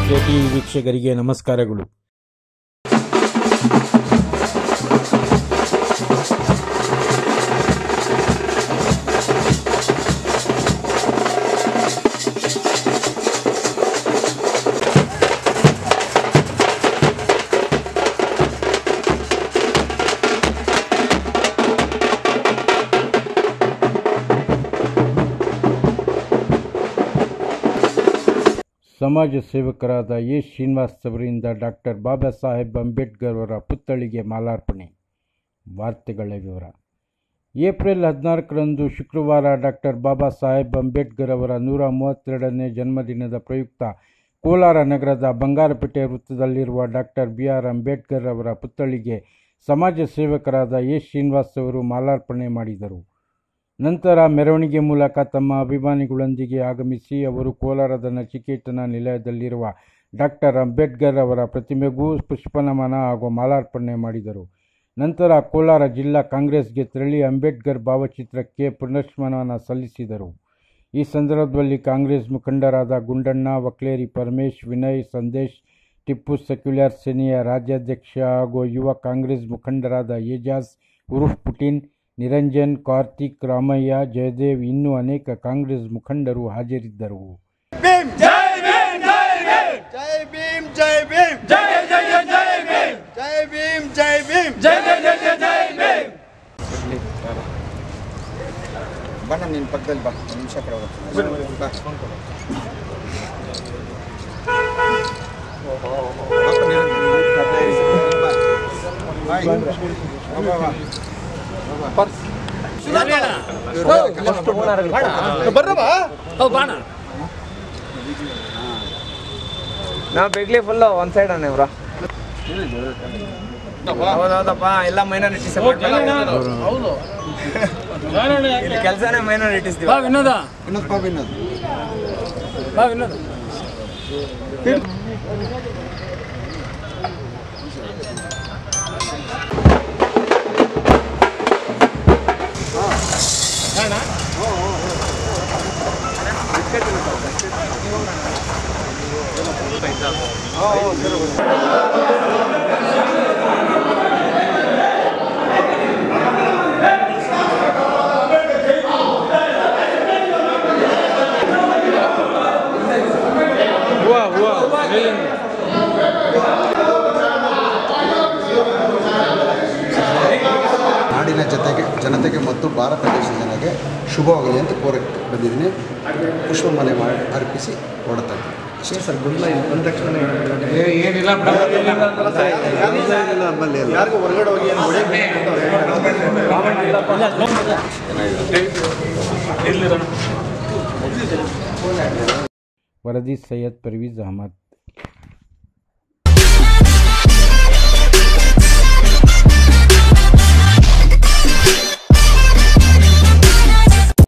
KTV ವೀಕ್ಷಕರಿಗೆ ನಮಸ್ಕಾರಗಳು ಸಮಾಜ ಸೇವಕರಾದ ಎ ಶ್ರೀನಿವಾಸ್ ಅವರಿಂದ ಡಾಕ್ಟರ್ ಬಾಬಾ ಸಾಹೇಬ್ ಅಂಬೇಡ್ಕರ್ ಅವರ ಪುತ್ಥಳಿಗೆ ಮಾಲಾರ್ಪಣೆ ವಾರ್ತೆಗಳ ವಿವರ ಏಪ್ರಿಲ್ ಹದಿನಾಲ್ಕರಂದು ಶುಕ್ರವಾರ ಡಾಕ್ಟರ್ ಬಾಬಾ ಸಾಹೇಬ್ ಅಂಬೇಡ್ಕರ್ ಅವರ ನೂರ ಮೂವತ್ತೆರಡನೇ ಜನ್ಮದಿನದ ಪ್ರಯುಕ್ತ ಕೋಲಾರ ನಗರದ ಬಂಗಾರಪೇಟೆ ವೃತ್ತದಲ್ಲಿರುವ ಡಾಕ್ಟರ್ ಬಿ ಆರ್ ಅಂಬೇಡ್ಕರ್ ಅವರ ಪುತ್ಥಳಿಗೆ ಸಮಾಜ ಸೇವಕರಾದ ಎ ಶ್ರೀನಿವಾಸ್ ಅವರು ಮಾಲಾರ್ಪಣೆ ಮಾಡಿದರು ನಂತರ ಮೆರವಣಿಗೆ ಮೂಲಕ ತಮ್ಮ ಅಭಿಮಾನಿಗಳೊಂದಿಗೆ ಆಗಮಿಸಿ ಅವರು ಕೋಲಾರದ ನಚಿಕೇತನ ನಿಲಯದಲ್ಲಿರುವ ಡಾಕ್ಟರ್ ಅಂಬೇಡ್ಕರ್ ಅವರ ಪ್ರತಿಮೆಗೂ ಪುಷ್ಪನಮನ ಹಾಗೂ ಮಾಲಾರ್ಪಣೆ ಮಾಡಿದರು ನಂತರ ಕೋಲಾರ ಜಿಲ್ಲಾ ಕಾಂಗ್ರೆಸ್ಗೆ ತೆರಳಿ ಅಂಬೇಡ್ಕರ್ ಭಾವಚಿತ್ರಕ್ಕೆ ಪುನರ್ಸ್ಮರಣ ಸಲ್ಲಿಸಿದರು ಈ ಸಂದರ್ಭದಲ್ಲಿ ಕಾಂಗ್ರೆಸ್ ಮುಖಂಡರಾದ ಗುಂಡಣ್ಣ ವಕ್ಲೇರಿ ಪರಮೇಶ್ ವಿನಯ್ ಸಂದೇಶ್ ಟಿಪ್ಪು ಸೆಕ್ಯುಲರ್ ಸೇನೆಯ ರಾಜ್ಯಾಧ್ಯಕ್ಷ ಹಾಗೂ ಯುವ ಕಾಂಗ್ರೆಸ್ ಮುಖಂಡರಾದ ಏಜಾಜ್ ಉರುಫ್ ಪುಟಿನ್ ನಿರಂಜನ್ ಕಾರ್ತಿಕ್ ರಾಮಯ್ಯ ಜಯದೇವ್ ಇನ್ನೂ ಅನೇಕ ಕಾಂಗ್ರೆಸ್ ಮುಖಂಡರು ಹಾಜರಿದ್ದರು ಭೀಮ್ ಜೈ ಭೀಮ್ ಜೈ ಭೀಮ್ ಜೈ ಭೀಮ್ ಜೈ ಭೀಮ್ ಜೈ ಜೈ ಜೈ ಭೀಮ್ ಜೈ ಭೀಮ್ ಜೈ ಭೀಮ್ ಜೈ ಜೈ ಜೈ ಜೈ ಜೈ ಭೀಮ್ ಬಣ್ಣ ನಿನ್ನ ಪಕ್ಕದಲ್ಲಿ ಬಾ ಒಂದು ನಿಮಿಷ ಕಡೆ ಹೋಗುತ್ತೆ ಬಾ ಪಾಪ ನೀನು- ಬಾ. ಬಾಯ್. ಬಾ, ಬಾ, ಬಾ. ನಾವು ಬೆಗ್ಲಿ ಫುಲ್ಲು ಒಂದ್ ಸೈಡ್ ಅನ್ನ ಇವ್ರ ಹೌದೌದಪ್ಪ ಎಲ್ಲ ಮೈನಾರಿಟೀಸ್ ಇಲ್ಲಿ ಕೆಲಸನೇ ಮೈನಾರಿಟೀಸ್ ವಿನೋದ್ ಬಾ ವಿನೋದ್ ನಾಡಿನ ಜೊತೆಗೆ ಜನತೆಗೆ ಮತ್ತು ಭಾರತ ದೇಶದ ಜನತೆಗೆ ಶುಭವಾಗಲಿ ಅಂತ ಕೋರಕ್ಕೆ ಬಂದಿದ್ದೀನಿ ಪುಷ್ಪಮಾಲೆ ಮಾಡಿ ಅರ್ಪಿಸಿ ಹೊರಡ್ತಾ ಇದ್ದೀನಿ ಅಷ್ಟೇ ಸರ್ ಗೊಂದಲ ಬಂದ ತಕ್ಷಣ ಏನಿಲ್ಲ ನಮ್ಮಲ್ಲಿ ಯಾರಿಗೂ ಹೊರಗಡೆ ಹೋಗಿ ಏನು ವರದಿ ಸೈಯದ್ ಪರ್ವೀಜ್ ಅಹಮದ್